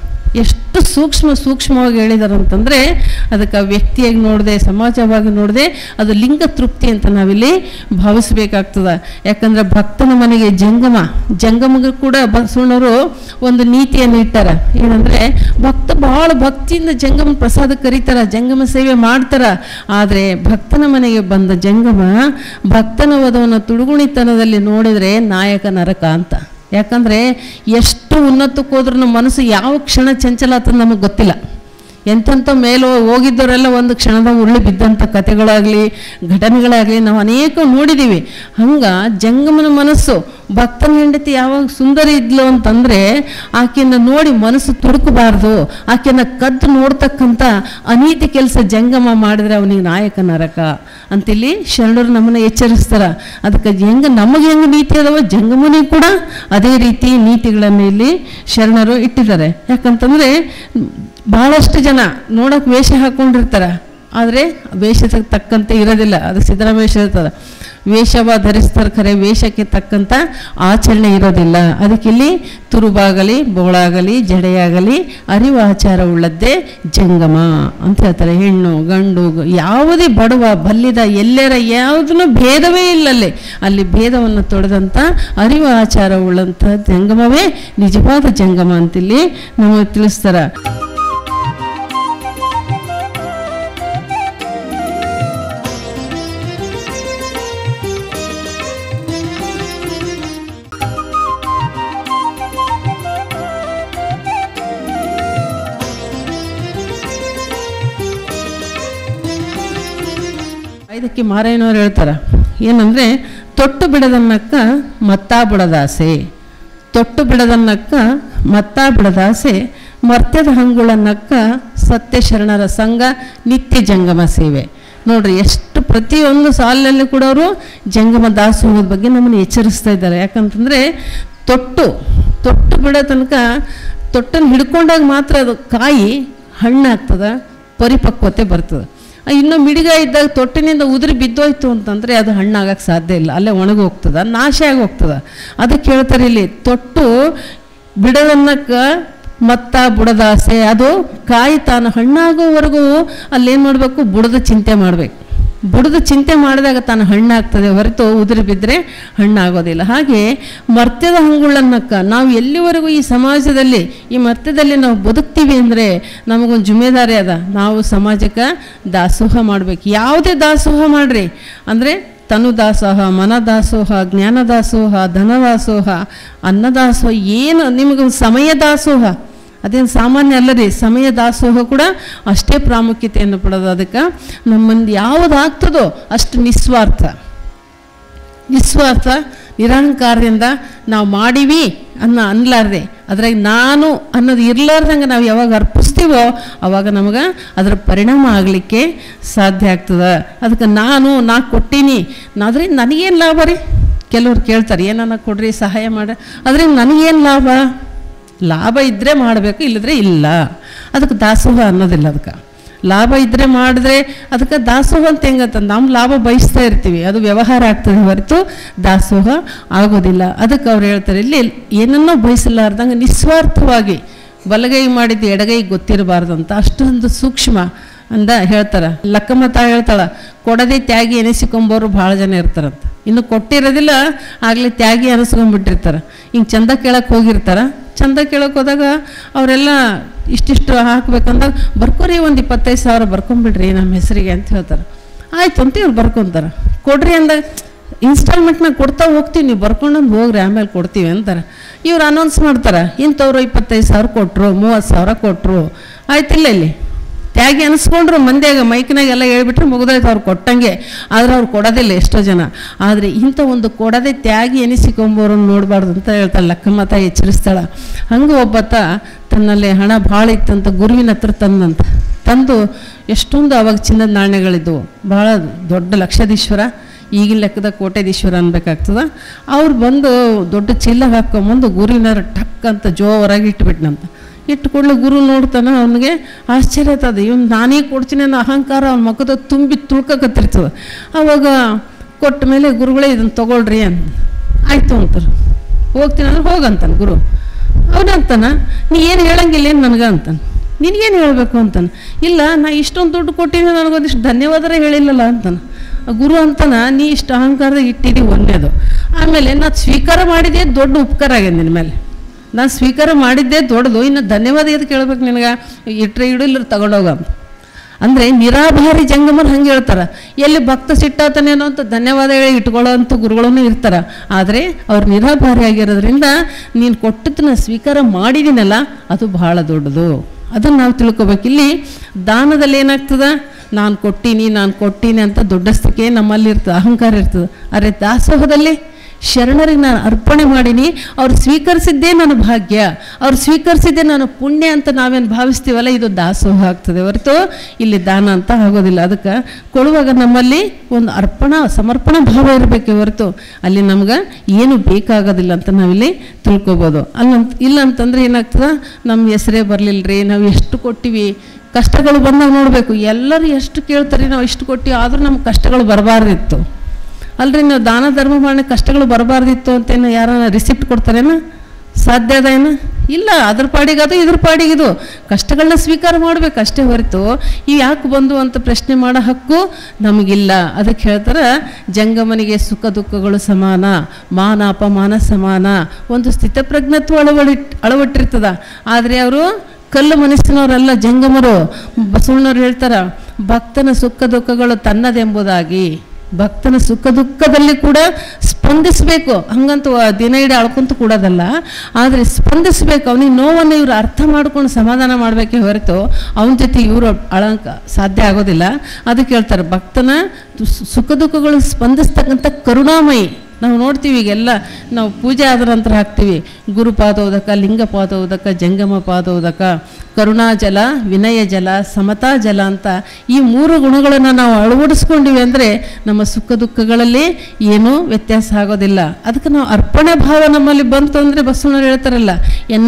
ಎಷ್ಟು ಸೂಕ್ಷ್ಮ ಸೂಕ್ಷ್ಮವಾಗಿ ಹೇಳಿದಾರೆ ಅಂತಂದರೆ ಅದಕ್ಕೆ ವ್ಯಕ್ತಿಯಾಗಿ ನೋಡಿದೆ ಸಮಾಜವಾಗಿ ನೋಡಿದೆ ಅದು ಲಿಂಗ ತೃಪ್ತಿ ಅಂತ ನಾವಿಲ್ಲಿ ಭಾವಿಸ್ಬೇಕಾಗ್ತದೆ ಯಾಕಂದರೆ ಭಕ್ತನ ಮನೆಗೆ ಜಂಗಮ ಜಂಗಮಗೂ ಕೂಡ ಬಸವಣ್ಣವರು ಒಂದು ನೀತಿಯನ್ನು ಇಟ್ಟಾರ ಏನಂದರೆ ಭಕ್ತ ಭಾಳ ಭಕ್ತಿಯಿಂದ ಜಂಗಮ ಪ್ರಸಾದ ಕರೀತಾರ ಜಂಗಮ ಸೇವೆ ಮಾಡ್ತಾರ ಆದರೆ ಭಕ್ತನ ಮನೆಗೆ ಬಂದ ಜಂಗಮ ಭಕ್ತನ ವಧವನ್ನು ತುಡುಗುಣಿತನದಲ್ಲಿ ನೋಡಿದರೆ ನಾಯಕ ನರಕ ಅಂತ ಯಾಕಂದರೆ ಎಷ್ಟು ಉನ್ನತಕ್ಕೆ ಹೋದ್ರೂ ಮನಸ್ಸು ಯಾವ ಕ್ಷಣ ಚಂಚಲ ಆಗ್ತದೆ ನಮಗೆ ಗೊತ್ತಿಲ್ಲ ಎಂತೆಂಥ ಮೇಲೋ ಹೋಗಿದ್ದವರೆಲ್ಲ ಒಂದು ಕ್ಷಣದಾಗ ಉರುಳಿ ಬಿದ್ದಂಥ ಕಥೆಗಳಾಗಲಿ ಘಟನೆಗಳಾಗಲಿ ನಾವು ಅನೇಕ ನೋಡಿದ್ದೀವಿ ಹಂಗೆ ಜಂಗಮನ ಮನಸ್ಸು ಭಕ್ತನ ಹೆಂಡತಿ ಯಾವಾಗ ಸುಂದರಿ ಇದ್ಲು ಅಂತಂದರೆ ಆಕೆಯನ್ನು ನೋಡಿ ಮನಸ್ಸು ತುಡುಕಬಾರ್ದು ಆಕೆಯನ್ನು ಕದ್ದು ನೋಡ್ತಕ್ಕಂಥ ಅನೀತಿ ಕೆಲಸ ಜಂಗಮ ಮಾಡಿದ್ರೆ ಅವನಿಗೆ ನಾಯಕ ನರಕ ಅಂತಿಲ್ಲಿ ಶರಣರು ನಮ್ಮನ್ನು ಎಚ್ಚರಿಸ್ತಾರೆ ಅದಕ್ಕೆ ಹೆಂಗೆ ನಮಗೆ ಹೆಂಗೆ ನೀತಿ ಅದಾವ ಜಂಗಮನಿಗೆ ಕೂಡ ಅದೇ ರೀತಿ ನೀತಿಗಳನ್ನು ಇಲ್ಲಿ ಶರಣರು ಇಟ್ಟಿದ್ದಾರೆ ಯಾಕಂತಂದರೆ ಭಾಳಷ್ಟು ಜನ ನೋಡೋಕೆ ವೇಷ ಹಾಕ್ಕೊಂಡಿರ್ತಾರೆ ಆದರೆ ವೇಷಕ್ಕೆ ತಕ್ಕಂತೆ ಇರೋದಿಲ್ಲ ಅದು ಸಿದ್ದರಾಮೇಶ ಹೇಳ್ತಾರೆ ವೇಷವ ಧರಿಸ್ತಾರೆ ಖರೆ ವೇಷಕ್ಕೆ ತಕ್ಕಂಥ ಆಚರಣೆ ಇರೋದಿಲ್ಲ ಅದಕ್ಕೆ ಇಲ್ಲಿ ತುರುಬಾಗಲಿ ಬೋಳಾಗಲಿ ಜಡೆಯಾಗಲಿ ಅರಿವು ಆಚಾರ ಉಳ್ಳದ್ದೇ ಜಂಗಮ ಅಂತ ಹೇಳ್ತಾರೆ ಹೆಣ್ಣು ಗಂಡು ಗ- ಯಾವುದೇ ಬಡವ ಬಲ್ಲಿದ ಎಲ್ಲರ ಯಾವುದನ್ನು ಭೇದವೇ ಇಲ್ಲ ಅಲ್ಲಿ ಅಲ್ಲಿ ಭೇದವನ್ನು ತೊಡೆದಂಥ ಅರಿವು ಆಚಾರ ಉಳ್ಳಂಥ ಜಂಗಮವೇ ನಿಜವಾದ ಜಂಗಮ ಅಂತಿಲ್ಲಿ ನಮಗೆ ತಿಳಿಸ್ತಾರ ಇದಕ್ಕೆ ಮಾರಾಯಣವ್ರು ಹೇಳ್ತಾರ ಏನಂದ್ರೆ ತೊಟ್ಟು ಬಿಡದನ್ನಕ್ಕ ಮತ್ತಾ ಬಿಡದಾಸೆ ತೊಟ್ಟು ಬಿಡದನ್ನಕ್ಕ ಮತ್ತಾ ಬಿಡದಾಸೆ ಮರ್ತ್ಯದ ಹಂಗುಳನ್ನಕ್ಕ ಸತ್ಯ ಶರಣರ ಸಂಘ ನಿತ್ಯ ಜಂಗಮ ಸೇವೆ ನೋಡ್ರಿ ಎಷ್ಟು ಪ್ರತಿಯೊಂದು ಸಾಲಿನಲ್ಲಿ ಕೂಡ ಅವರು ಜಂಗಮ ದಾಸೋಹದ ಬಗ್ಗೆ ನಮ್ಮನ್ನು ಎಚ್ಚರಿಸ್ತಾ ಇದ್ದಾರೆ ಯಾಕಂತಂದರೆ ತೊಟ್ಟು ತೊಟ್ಟು ಬಿಡೋ ತನಕ ತೊಟ್ಟನ್ನು ಹಿಡ್ಕೊಂಡಾಗ ಮಾತ್ರ ಅದು ಕಾಯಿ ಹಣ್ಣಾಗ್ತದ ಪರಿಪಕ್ವತೆ ಬರ್ತದೆ ಆ, ಇನ್ನು ಮಿಡಿಗ ಇದ್ದಾಗ ತೊಟ್ಟಿನಿಂದ ಉದುರಿ ಬಿದ್ದೋಯ್ತು ಅಂತಂದರೆ ಅದು ಹಣ್ಣಾಗಕ್ಕೆ ಸಾಧ್ಯ ಇಲ್ಲ ಅಲ್ಲೇ ಒಣಗಿ ಹೋಗ್ತದ ನಾಶ ಆಗಿ ಹೋಗ್ತದ ಅದಕ್ಕೆ ಹೇಳ್ತಾರೆ ಇಲ್ಲಿ ತೊಟ್ಟು ಬಿಡದನ್ನಕ್ಕೆ ಮತ್ತ ಬುಡದಾಸೆ ಅದು ಕಾಯಿ ತಾನು ಹಣ್ಣಾಗೋವರೆಗೂ ಅಲ್ಲೇನು ಮಾಡಬೇಕು ಬುಡದ ಚಿಂತೆ ಮಾಡಬೇಕು ಬುಡದ ಚಿಂತೆ ಮಾಡಿದಾಗ ತಾನು ಹಣ್ಣಾಗ್ತದೆ ಹೊರತು ಉದುರಿ ಬಿದ್ದರೆ ಹಣ್ಣಾಗೋದಿಲ್ಲ ಹಾಗೆ ಮರ್ತ್ಯದ ಹಂಗುಳನ್ನಕ್ಕ ನಾವು ಎಲ್ಲಿವರೆಗೂ ಈ ಸಮಾಜದಲ್ಲಿ ಈ ಮರ್ತ್ಯದಲ್ಲಿ ನಾವು ಬದುಕ್ತೀವಿ ಅಂದರೆ ನಮಗೊಂದು ಜುಮೇದಾರಿ ಅದ ನಾವು ಸಮಾಜಕ್ಕೆ ದಾಸೋಹ ಮಾಡಬೇಕು ಯಾವುದೇ ದಾಸೋಹ ಮಾಡಿರಿ ಅಂದರೆ ತನು ದಾಸೋಹ ಮನ ದಾಸೋಹ ಜ್ಞಾನ ದಾಸೋಹ ಧನ ದಾಸೋಹ ಅನ್ನ ದಾಸೋಹ ಏನು ನಿಮಗೆ ಸಮಯ ದಾಸೋಹ ಅದೇನು ಸಾಮಾನ್ಯ ಅಲ್ಲ ರೀ ಸಮಯ ದಾಸೋಹ ಕೂಡ ಅಷ್ಟೇ ಪ್ರಾಮುಖ್ಯತೆಯನ್ನು ಪಡೆದು ಅದಕ್ಕೆ ನಮ್ಮಂದು ಯಾವುದಾಗ್ತದೋ ಅಷ್ಟು ನಿಸ್ವಾರ್ಥ ನಿಸ್ವಾರ್ಥ ನಿರಹಂಕಾರದಿಂದ ನಾವು ಮಾಡೀವಿ ಅನ್ನೋ ಅನ್ಲಾರ್ದೆ ಅದ್ರಾಗ ನಾನು ಅನ್ನೋದು ಇರ್ಲಾರ್ದಂಗೆ ನಾವು ಯಾವಾಗ ಅರ್ಪಿಸ್ತೀವೋ ಅವಾಗ ನಮಗೆ ಅದರ ಪರಿಣಾಮ ಆಗಲಿಕ್ಕೆ ಸಾಧ್ಯ ಆಗ್ತದೆ ಅದಕ್ಕೆ ನಾನು ನಾ ಕೊಟ್ಟೀನಿ ಅದರಿಂದ ನನಗೇನು ಲಾಭ ರೀ ಕೆಲವ್ರು ಕೇಳ್ತಾರೆ ಏನನ್ನ ಕೊಡ್ರಿ ಸಹಾಯ ಮಾಡ ಅದರಿಂದ ನನಗೇನು ಲಾಭ ಲಾಭ ಇದ್ದರೆ ಮಾಡಬೇಕು ಇಲ್ಲದ್ರೆ ಇಲ್ಲ ಅದಕ್ಕೆ ದಾಸೋಹ ಅನ್ನೋದಿಲ್ಲ ಅದಕ್ಕೆ ಲಾಭ ಇದ್ದರೆ ಮಾಡಿದ್ರೆ ಅದಕ್ಕೆ ದಾಸೋಹ ಅಂತ ಹೆಂಗಂತ ನಮ್ಮ ಲಾಭ ಬಯಸ್ತಾ ಇರ್ತೀವಿ ಅದು ವ್ಯವಹಾರ ಆಗ್ತದೆ ಹೊರತು ದಾಸೋಹ ಆಗೋದಿಲ್ಲ ಅದಕ್ಕೆ ಅವ್ರು ಹೇಳ್ತಾರೆ ಇಲ್ಲಿ ಏನನ್ನೋ ಬಯಸಲಾರ್ದಂಗೆ ನಿಸ್ವಾರ್ಥವಾಗಿ ಬಲಗೈ ಮಾಡಿದ್ದು ಎಡಗೈ ಗೊತ್ತಿರಬಾರ್ದು ಅಂತ ಅಷ್ಟೊಂದು ಸೂಕ್ಷ್ಮ ಅಂದ ಹೇಳ್ತಾರೆ ಲಕ್ಕಮ್ಮ ತಾ ಹೇಳ್ತಾಳ ಕೊಡದೆ ತ್ಯಾಗಿ ಎನಿಸಿಕೊಂಬೋರು ಭಾಳ ಜನ ಇರ್ತಾರಂತ ಇನ್ನು ಕೊಟ್ಟಿರೋದಿಲ್ಲ ಆಗಲೇ ತ್ಯಾಗಿ ಅನಿಸ್ಕೊಂಡ್ಬಿಟ್ಟಿರ್ತಾರೆ ಹಿಂಗೆ ಚಂದ ಕೇಳಕ್ಕೆ ಹೋಗಿರ್ತಾರ ಚಂದ ಕೇಳಕ್ಕೆ ಹೋದಾಗ ಅವರೆಲ್ಲ ಇಷ್ಟಿಷ್ಟು ಹಾಕ್ಬೇಕಂದಾಗ ಬರ್ಕೋರಿ ಒಂದು ಇಪ್ಪತ್ತೈದು ಸಾವಿರ ಬರ್ಕೊಂಬಿಡ್ರಿ ನಮ್ಮ ಹೆಸರಿಗೆ ಅಂತ ಹೇಳ್ತಾರೆ ಆಯ್ತು ಅಂತ ಇವ್ರು ಬರ್ಕೊತಾರೆ ಕೊಡ್ರಿ ಅಂದಾಗ ಇನ್ಸ್ಟಾಲ್ಮೆಂಟ್ನಾಗ ಕೊಡ್ತಾ ಹೋಗ್ತೀವಿ ನೀವು ಬರ್ಕೊಂಡಂದು ಹೋಗ್ರಿ ಆಮೇಲೆ ಕೊಡ್ತೀವಿ ಅಂತಾರೆ ಇವ್ರು ಅನೌನ್ಸ್ ಮಾಡ್ತಾರೆ ಇಂಥವ್ರು ಇಪ್ಪತ್ತೈದು ಸಾವಿರ ಕೊಟ್ಟರು ಮೂವತ್ತು ಸಾವಿರ ಕೊಟ್ಟರು ಆಯ್ತಿಲ್ಲ ಇಲ್ಲಿ ತ್ಯಾಗಿ ಅನಿಸ್ಕೊಂಡ್ರು ಮಂದ್ಯಾಗ ಮೈಕ್ನಾಗ ಎಲ್ಲ ಹೇಳ್ಬಿಟ್ರೆ ಮುಗಿದೋಯ್ತು ಅವ್ರು ಕೊಟ್ಟಂಗೆ ಆದ್ರೆ ಅವ್ರು ಕೊಡೋದಿಲ್ಲ ಎಷ್ಟೋ ಜನ ಆದರೆ ಇಂಥ ಒಂದು ಕೊಡದೆ ತ್ಯಾಗಿ ಎನಿಸಿಕೊಂಬೋರನ್ನು ನೋಡಬಾರ್ದು ಅಂತ ಹೇಳ್ತಾಳೆ ಲಕ್ಕಮ್ಮ ತಾಯಿ ಎಚ್ಚರಿಸ್ತಾಳ ಹಂಗೆ ಒಬ್ಬತ್ತ ತನ್ನಲ್ಲಿ ಹಣ ಭಾಳ ಇತ್ತಂತ ಗುರುವಿನ ಹತ್ರ ತಂದಂತ ತಂದು ಎಷ್ಟೊಂದು ಅವಾಗ ಚಿನ್ನದ ನಾಣ್ಯಗಳಿದ್ದವು ಭಾಳ ದೊಡ್ಡ ಲಕ್ಷದೀಶ್ವರ ಈಗಿನ ಲೆಕ್ಕದ ಕೋಟೆದೀಶ್ವರ ಅನ್ಬೇಕಾಗ್ತದ ಅವ್ರು ಬಂದು ದೊಡ್ಡ ಚೀಲ ಹಾಕ್ಕೊಂಬಂದು ಗುರುವಿನ ಟಕ್ ಅಂತ ಜೋರಾಗಿ ಇಟ್ಬಿಟ್ನಂತ ಇಟ್ಟು ಕೂಡಲೇ ಗುರು ನೋಡ್ತಾನೆ ಅವನಿಗೆ ಆಶ್ಚರ್ಯ ಆತದ ಇವ್ನು ನಾನೇ ಕೊಡ್ತೀನಿ ಅನ್ನೋ ಅಹಂಕಾರ ಅವ್ನ ಮುಖದ ತುಂಬಿ ತುಳ್ಕಕತ್ತಿರ್ತದೆ ಅವಾಗ ಕೊಟ್ಟ ಮೇಲೆ ಗುರುಗಳೇ ಇದನ್ನು ತಗೊಳ್ರಿ ಅಂತ ಆಯಿತು ಅಂತಾರೆ ಹೋಗ್ತೀನಿ ಅಂದ್ರೆ ಹೋಗಂತಾನೆ ಗುರು ಅವನಂತಾನ ನೀ ಏನು ಹೇಳಂಗಿಲ್ಲ ಏನು ನನಗೆ ಅಂತಾನೆ ನಿನಗೇನು ಹೇಳಬೇಕು ಅಂತಾನೆ ಇಲ್ಲ ನಾ ಇಷ್ಟೊಂದು ದುಡ್ಡು ಕೊಟ್ಟಿನಿ ನನಗೊಂದಿಷ್ಟು ಧನ್ಯವಾದರೇ ಹೇಳಿಲ್ಲಲ್ಲ ಅಂತಾನೆ ಆ ಗುರು ಅಂತಾನ ನೀ ಇಷ್ಟು ಅಹಂಕಾರದಾಗ ಇಟ್ಟಿದ್ದೀ ಒಂದೇದು ಆಮೇಲೆ ನಾನು ಸ್ವೀಕಾರ ಮಾಡಿದ್ದೇ ದೊಡ್ಡ ಉಪಕಾರ ಆಗ್ಯದ ನಿನ್ನ ಮೇಲೆ ನಾನು ಸ್ವೀಕಾರ ಮಾಡಿದ್ದೇ ದೊಡ್ಡದು ಇನ್ನು ಧನ್ಯವಾದ ಎದಕ್ಕೆ ಕೇಳ್ಬೇಕು ನಿನಗೆ ಇಟ್ಟರೆ ಇಡು ಇಲ್ಲ ತಗೊಂಡೋಗ ಅಂತ ಅಂದರೆ ನಿರಾಭಾರಿ ಜಂಗಮರು ಹಂಗೆ ಹೇಳ್ತಾರೆ ಎಲ್ಲಿ ಭಕ್ತ ಸಿಟ್ಟಾತನೇನೋ ಅಂತ ಧನ್ಯವಾದ ಹೇಳಿ ಇಟ್ಕೊಳ್ಳೋ ಅಂಥ ಗುರುಗಳೂ ಇರ್ತಾರೆ ಆದರೆ ಅವ್ರು ನಿರಾಭಾರಿ ಆಗಿರೋದ್ರಿಂದ ನೀನು ಕೊಟ್ಟದನ್ನ ಸ್ವೀಕಾರ ಮಾಡಿದ್ದೀನಲ್ಲ ಅದು ಬಹಳ ದೊಡ್ಡದು ಅದನ್ನು ನಾವು ತಿಳ್ಕೊಬೇಕು ಇಲ್ಲಿ ದಾನದಲ್ಲಿ ಏನಾಗ್ತದ ನಾನು ಕೊಟ್ಟೀನಿ ನಾನು ಕೊಟ್ಟೀನಿ ಅಂತ ದೊಡ್ಡಸ್ತಿಕೆ ನಮ್ಮಲ್ಲಿ ಇರ್ತದೆ ಅಹಂಕಾರ ಇರ್ತದೆ ಆದರೆ ದಾಸೋಹದಲ್ಲಿ ಶರಣರಿಗೆ ನಾನು ಅರ್ಪಣೆ ಮಾಡೀನಿ ಅವ್ರು ಸ್ವೀಕರಿಸಿದ್ದೇ ನನ್ನ ಭಾಗ್ಯ ಅವ್ರು ಸ್ವೀಕರಿಸಿದ್ದೇ ನಾನು ಪುಣ್ಯ ಅಂತ ನಾವೇನು ಭಾವಿಸ್ತೀವಲ್ಲ ಇದು ದಾಸೋಹ ಆಗ್ತದೆ ಹೊರತು ಇಲ್ಲಿ ದಾನ ಅಂತ ಆಗೋದಿಲ್ಲ ಅದಕ್ಕೆ ಕೊಡುವಾಗ ನಮ್ಮಲ್ಲಿ ಒಂದು ಅರ್ಪಣಾ ಸಮರ್ಪಣಾ ಭಾವ ಇರಬೇಕೆ ಹೊರತು ಅಲ್ಲಿ ನಮ್ಗೆ ಏನು ಬೇಕಾಗೋದಿಲ್ಲ ಅಂತ ನಾವಿಲ್ಲಿ ತಿಳ್ಕೊಬೋದು ಅಲ್ಲಂತ ಇಲ್ಲ ಅಂತಂದ್ರೆ ಏನಾಗ್ತದೆ ನಮ್ಮ ಹೆಸರೇ ಬರಲಿಲ್ಲ ರೀ ನಾವು ಎಷ್ಟು ಕೊಟ್ಟಿವಿ ಕಷ್ಟಗಳು ಬಂದಾಗ ನೋಡಬೇಕು ಎಲ್ಲರೂ ಎಷ್ಟು ಕೇಳ್ತಾರೆ ನಾವು ಇಷ್ಟು ಕೊಟ್ಟಿವಿ ಆದರೂ ನಮ್ಗೆ ಕಷ್ಟಗಳು ಬರಬಾರ್ದಿತ್ತು ಅಲ್ರಿ ನಾವು ದಾನ ಧರ್ಮ ಮಾಡಿ ಕಷ್ಟಗಳು ಬರಬಾರ್ದಿತ್ತು ಅಂತೇನು ಯಾರನ್ನ ರಿಸಿಪ್ಟ್ ಕೊಡ್ತಾರೇನ ಸಾಧ್ಯ ಅದ ಏನು ಇಲ್ಲ ಅದ್ರ ಪಾಡಿಗೆ ಅದು ಇದ್ರ ಪಾಡಿಗೆ ಇದು ಕಷ್ಟಗಳನ್ನ ಸ್ವೀಕಾರ ಮಾಡ್ಬೇಕು ಅಷ್ಟೇ ಹೊರತು ಇವು ಯಾಕೆ ಬಂದು ಅಂತ ಪ್ರಶ್ನೆ ಮಾಡೋ ಹಕ್ಕು ನಮಗಿಲ್ಲ ಅದಕ್ಕೆ ಹೇಳ್ತಾರೆ ಜಂಗಮನಿಗೆ ಸುಖ ದುಃಖಗಳು ಸಮಾನ ಮಾನ ಅಪಮಾನ ಸಮಾನ ಒಂದು ಸ್ಥಿತಪ್ರಜ್ಞತ್ವ ಅಳವಡಿಟ್ ಅಳವಟ್ಟಿರ್ತದ ಆದರೆ ಅವರು ಕಲ್ಲು ಮನಸ್ಸಿನವರಲ್ಲ ಜಂಗಮರು ಬಸವಣ್ಣವ್ರು ಹೇಳ್ತಾರ ಭಕ್ತನ ಸುಖ ದುಃಖಗಳು ತನ್ನದೆಂಬುದಾಗಿ ಭಕ್ತನ ಸುಖ ದುಃಖದಲ್ಲಿ ಕೂಡ ಸ್ಪಂದಿಸಬೇಕು ಹಂಗಂತ ವ- ದಿನ ಇಡೀ ಅಳ್ಕೊಂತ ಕೂಡೋದಲ್ಲ ಆದರೆ ಸ್ಪಂದಿಸಬೇಕು ಅವನಿಗೆ ನೋವನ್ನು ಇವರು ಅರ್ಥ ಮಾಡ್ಕೊಂಡು ಸಮಾಧಾನ ಮಾಡಬೇಕೇ ಹೊರತು ಅವನ ಜೊತೆ ಇವರು ಅಳಂಕ ಸಾಧ್ಯ ಆಗೋದಿಲ್ಲ ಅದಕ್ಕೆ ಹೇಳ್ತಾರೆ ಭಕ್ತನ ಸು- ಸುಖ ಜುಖಗಳು ಸ್ಪಂದಿಸ್ತಕ್ಕಂಥ ಕರುಣಾಮಯಿ ನಾವು ನೋಡ್ತೀವಿ ಈಗೆಲ್ಲ ನಾವು ಪೂಜೆ ಆದ ನಂತರ ಹಾಕ್ತೀವಿ ಗುರು ಪಾದೋದಕ ಲಿಂಗ ಪಾದೋದಕ ಜಂಗಮ ಪಾದೋದಕ ಕರುಣಾಜಲ ವಿನಯ ಜಲ ಸಮತಾ ಜಲ ಅಂತ ಈ ಮೂರು ಗುಣಗಳನ್ನು ನಾವು ಅಳವಡಿಸ್ಕೊಂಡಿವಿ ಅಂದರೆ ನಮ್ಮ ಸುಖ ದುಃಖಗಳಲ್ಲಿ ಏನೂ ವ್ಯತ್ಯಾಸ ಆಗೋದಿಲ್ಲ ಅದಕ್ಕೆ ನಾವು ಅರ್ಪಣೆ ಭಾವ ನಮ್ಮಲ್ಲಿ ಬಂತು ಅಂದರೆ ಬಸವಣ್ಣವ್ರು ಹೇಳ್ತಾರಲ್ಲ ಎನ್ನ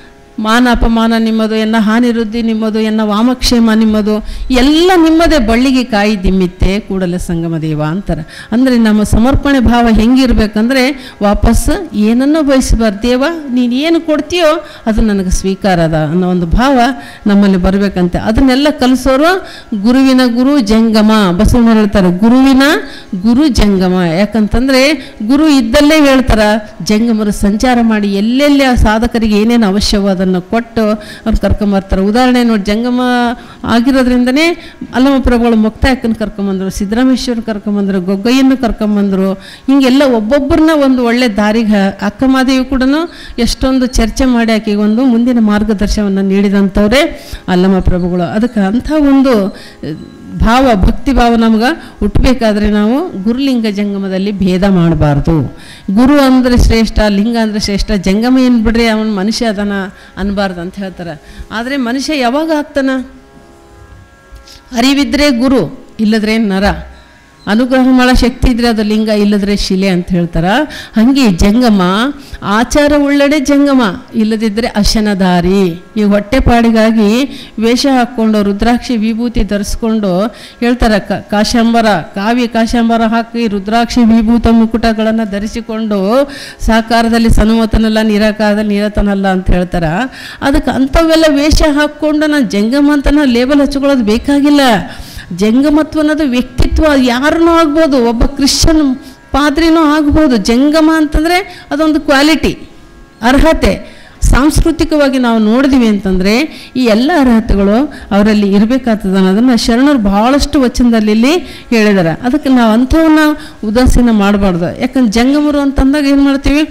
ಮಾನ ಅಪಮಾನ ನಿಮ್ಮದು ಎನ್ನ ಹಾನಿ ವೃದ್ಧಿ ನಿಮ್ಮದು ಎನ್ನ ವಾಮಕ್ಷೇಮ ನಿಮ್ಮದು ಎಲ್ಲ ನಿಮ್ಮದೇ ಬಳ್ಳಿಗೆ ಕಾಯಿ ದಿಮ್ಮಿತ್ತೆ ಕೂಡಲ ಸಂಗಮ ದೇವ ಅಂತಾರೆ ಅಂದರೆ ನಮ್ಮ ಸಮರ್ಪಣೆ ಭಾವ ಹೆಂಗಿರ್ಬೇಕಂದ್ರೆ ವಾಪಸ್ ಏನನ್ನೂ ಬಯಸಬಾರ್ದು ದೇವ ನೀನು ಏನು ಕೊಡ್ತೀಯೋ ಅದು ನನಗೆ ಸ್ವೀಕಾರ ಅದ ಅನ್ನೋ ಒಂದು ಭಾವ ನಮ್ಮಲ್ಲಿ ಬರಬೇಕಂತೆ ಅದನ್ನೆಲ್ಲ ಕಲಿಸೋರು ಗುರುವಿನ ಗುರು ಜಂಗಮ ಬಸವಣ್ಣ ಹೇಳ್ತಾರೆ ಗುರುವಿನ ಗುರು ಜಂಗಮ ಯಾಕಂತಂದ್ರೆ ಗುರು ಇದ್ದಲ್ಲೇ ಹೇಳ್ತಾರ ಜಂಗಮರು ಸಂಚಾರ ಮಾಡಿ ಎಲ್ಲೆಲ್ಲಿ ಆ ಸಾಧಕರಿಗೆ ಏನೇನು ಅವಶ್ಯವೋ ಅದನ್ನು ಕೊಟ್ಟು ಅವ್ರು ಕರ್ಕೊಂಬರ್ತಾರೆ ಉದಾಹರಣೆ ನೋಡಿ ಜಂಗಮ ಆಗಿರೋದ್ರಿಂದನೇ ಅಲ್ಲಮ ಪ್ರಭುಗಳು ಮುಕ್ತಾಯಕ್ಕನ್ನು ಕರ್ಕೊಂಬಂದರು ಸಿದ್ದರಾಮೇಶ್ವರ ಕರ್ಕೊಂಬಂದರು ಗೊಗ್ಗಯ್ಯನ್ನು ಕರ್ಕೊಂಬಂದರು ಹಿಂಗೆಲ್ಲ ಒಬ್ಬೊಬ್ಬರನ್ನ ಒಂದು ಒಳ್ಳೆ ದಾರಿಗೆ ಅಕ್ಕಮಾದೇವಿ ಕೂಡ ಎಷ್ಟೊಂದು ಚರ್ಚೆ ಮಾಡಿ ಆಕೆಗೆ ಒಂದು ಮುಂದಿನ ಮಾರ್ಗದರ್ಶನವನ್ನು ನೀಡಿದಂಥವ್ರೆ ಅಲ್ಲಮ ಪ್ರಭುಗಳು ಅದಕ್ಕೆ ಅಂಥ ಒಂದು ಅಹ್, ಭಾವ ಭಕ್ತಿ ಭಾವ ನಮ್ಗೆ ಹುಟ್ಟಬೇಕಾದ್ರೆ ನಾವು ಗುರುಲಿಂಗ ಜಂಗಮದಲ್ಲಿ ಭೇದ ಮಾಡಬಾರ್ದು ಗುರು ಅಂದರೆ ಶ್ರೇಷ್ಠ ಲಿಂಗ ಅಂದರೆ ಶ್ರೇಷ್ಠ ಜಂಗಮ ಏನು ಬಿಡ್ರಿ ಅವನ ಮನುಷ್ಯ ಅದನ ಅನ್ಬಾರ್ದು ಅಂತ ಹೇಳ್ತಾರೆ ಆದರೆ ಮನುಷ್ಯ ಯಾವಾಗ ಆಗ್ತಾನ ಅರಿವಿದ್ರೆ ಗುರು ಇಲ್ಲದ್ರೆ ನರ ಅನುಗ್ರಹ ಮಾಡೋ ಶಕ್ತಿ ಇದ್ರೆ ಅದು ಲಿಂಗ ಇಲ್ಲದ್ರೆ ಶಿಲೆ ಅಂತ ಹೇಳ್ತಾರ ಹಂಗೆ ಜಂಗಮ ಆಚಾರ ಉಳ್ಳಡೆ ಜಂಗಮ ಇಲ್ಲದಿದ್ದರೆ ಅಶನದಾರಿ ಈ ಹೊಟ್ಟೆಪಾಡಿಗಾಗಿ ವೇಷ ಹಾಕ್ಕೊಂಡು ರುದ್ರಾಕ್ಷಿ ವಿಭೂತಿ ಧರಿಸ್ಕೊಂಡು ಹೇಳ್ತಾರೆ ಕ ಕಾಶಾಂಬರ ಕಾವ್ಯ ಕಾಶಾಂಬರ ಹಾಕಿ ರುದ್ರಾಕ್ಷಿ ವಿಭೂತ ಮುಕುಟಗಳನ್ನು ಧರಿಸಿಕೊಂಡು ಸಾಕಾರದಲ್ಲಿ ಸನುಮತನಲ್ಲ ನಿರಾಕಾರದಲ್ಲಿ ನಿರತನಲ್ಲ ಅಂತ ಹೇಳ್ತಾರ ಅದಕ್ಕೆ ಅಂಥವೆಲ್ಲ ವೇಷ ಹಾಕ್ಕೊಂಡು ನಾನು ಜಂಗಮ ಅಂತ ನಾವು ಲೇಬಲ್ ಹಚ್ಕೊಳ್ಳೋದು ಬೇಕಾಗಿಲ್ಲ ಜಂಗಮತ್ವ ಅನ್ನೋದು ವ್ಯಕ್ತಿತ್ವ ಯಾರನ್ನೂ ಆಗ್ಬೋದು ಒಬ್ಬ ಕ್ರಿಶ್ಚಿಯನ್ ಪಾದ್ರಿನೂ ಆಗ್ಬೋದು ಜಂಗಮ ಅಂತಂದರೆ ಅದೊಂದು ಕ್ವಾಲಿಟಿ ಅರ್ಹತೆ ಸಾಂಸ್ಕೃತಿಕವಾಗಿ ನಾವು ನೋಡಿದ್ವಿ ಅಂತಂದರೆ ಈ ಎಲ್ಲ ಅರ್ಹತೆಗಳು ಅವರಲ್ಲಿ ಇರಬೇಕಾಗ್ತದೆ ಅನ್ನೋದನ್ನು ಶರಣರು ಭಾಳಷ್ಟು ವಚನದಲ್ಲಿ ಇಲ್ಲಿ ಹೇಳಿದ್ದಾರೆ ಅದಕ್ಕೆ ನಾವು ಅಂಥವನ್ನ ಉದಾಸೀನ ಮಾಡಬಾರ್ದು ಯಾಕಂದ್ರೆ ಜಂಗಮರು ಅಂತಂದಾಗ ಏನು ಮಾಡ್ತೀವಿ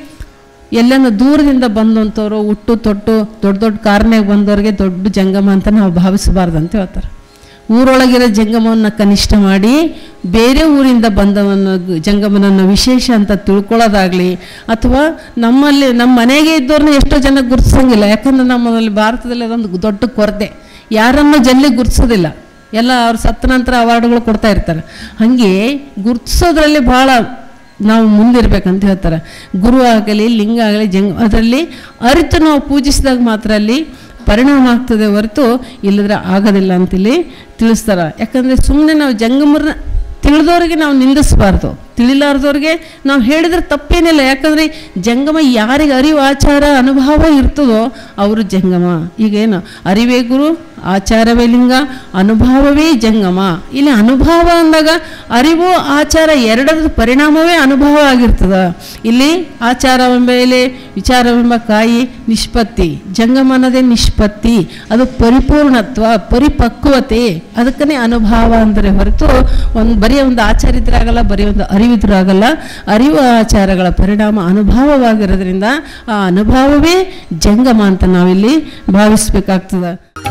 ಎಲ್ಲನ ದೂರದಿಂದ ಬಂದಂಥವ್ರು ಹುಟ್ಟು ತೊಟ್ಟು ದೊಡ್ಡ ದೊಡ್ಡ ಕಾರ್ನಾಗ ಬಂದವ್ರಿಗೆ ದೊಡ್ಡ ಜಂಗಮ ಅಂತ ನಾವು ಭಾವಿಸಬಾರ್ದು ಅಂತ ಹೇಳ್ತಾರೆ ಊರೊಳಗಿರೋ ಜಂಗಮವನ್ನು ಕನಿಷ್ಠ ಮಾಡಿ ಬೇರೆ ಊರಿಂದ ಬಂದವನ್ನ ಜಂಗಮನನ್ನು ವಿಶೇಷ ಅಂತ ತಿಳ್ಕೊಳ್ಳೋದಾಗಲಿ ಅಥವಾ ನಮ್ಮಲ್ಲಿ ನಮ್ಮ ಮನೆಗೆ ಇದ್ದವ್ರನ್ನ ಎಷ್ಟೋ ಜನ ಗುರುತಿಸಂಗಿಲ್ಲ ಯಾಕಂದ್ರೆ ನಮ್ಮಲ್ಲಿ ಭಾರತದಲ್ಲಿ ಅದೊಂದು ದೊಡ್ಡ ಕೊರತೆ ಯಾರನ್ನು ಜಲ್ದಿ ಗುರುತಿಸೋದಿಲ್ಲ ಎಲ್ಲ ಅವ್ರು ಸತ್ತ ನಂತರ ಅವಾರ್ಡ್ಗಳು ಕೊಡ್ತಾ ಇರ್ತಾರೆ ಹಾಗೆ ಗುರುತಿಸೋದ್ರಲ್ಲಿ ಭಾಳ ನಾವು ಮುಂದಿರ್ಬೇಕಂತ ಹೇಳ್ತಾರೆ ಗುರು ಆಗಲಿ ಲಿಂಗ ಆಗಲಿ ಜಂಗ ಅದರಲ್ಲಿ ಅರಿತು ನಾವು ಪೂಜಿಸಿದಾಗ ಮಾತ್ರ ಅಲ್ಲಿ ಪರಿಣಾಮ ಆಗ್ತದೆ ಹೊರತು ಇಲ್ಲದ್ರೆ ಆಗೋದಿಲ್ಲ ಅಂತೇಳಿ ತಿಳಿಸ್ತಾರೆ ಯಾಕಂದರೆ ಸುಮ್ಮನೆ ನಾವು ಜಂಗಮರನ್ನ ತಿಳಿದವ್ರಿಗೆ ನಾವು ನಿಂದಿಸಬಾರ್ದು ತಿಳಿಲಾರ್ದವ್ರಿಗೆ ನಾವು ಹೇಳಿದ್ರೆ ತಪ್ಪೇನಿಲ್ಲ ಯಾಕಂದರೆ ಜಂಗಮ ಯಾರಿಗೆ ಅರಿವು ಆಚಾರ ಅನುಭವ ಇರ್ತದೋ ಅವರು ಜಂಗಮ ಈಗೇನು ಅರಿವೇ ಗುರು ಆಚಾರವೇ ಲಿಂಗ ಅನುಭವವೇ ಜಂಗಮ ಇಲ್ಲಿ ಅನುಭವ ಅಂದಾಗ ಅರಿವು ಆಚಾರ ಎರಡರ ಪರಿಣಾಮವೇ ಅನುಭವ ಆಗಿರ್ತದ ಇಲ್ಲಿ ಆಚಾರವೆಂಬ ಎಲೆ ವಿಚಾರವೆಂಬ ಕಾಯಿ ನಿಷ್ಪತ್ತಿ ಜಂಗಮ ಅನ್ನೋದೇ ನಿಷ್ಪತ್ತಿ ಅದು ಪರಿಪೂರ್ಣತ್ವ ಪರಿಪಕ್ವತೆ ಅದಕ್ಕನೇ ಅನುಭವ ಅಂದರೆ ಹೊರತು ಒಂದು ಬರೀ ಒಂದು ಆಚಾರಿದ್ರಾಗಲ್ಲ ಬರೀ ಒಂದು ಅರಿವಿದ್ರಾಗಲ್ಲ ಅರಿವು ಆಚಾರಗಳ ಪರಿಣಾಮ ಅನುಭವವಾಗಿರೋದ್ರಿಂದ ಆ ಅನುಭವವೇ ಜಂಗಮ ಅಂತ ನಾವಿಲ್ಲಿ ಭಾವಿಸ್ಬೇಕಾಗ್ತದೆ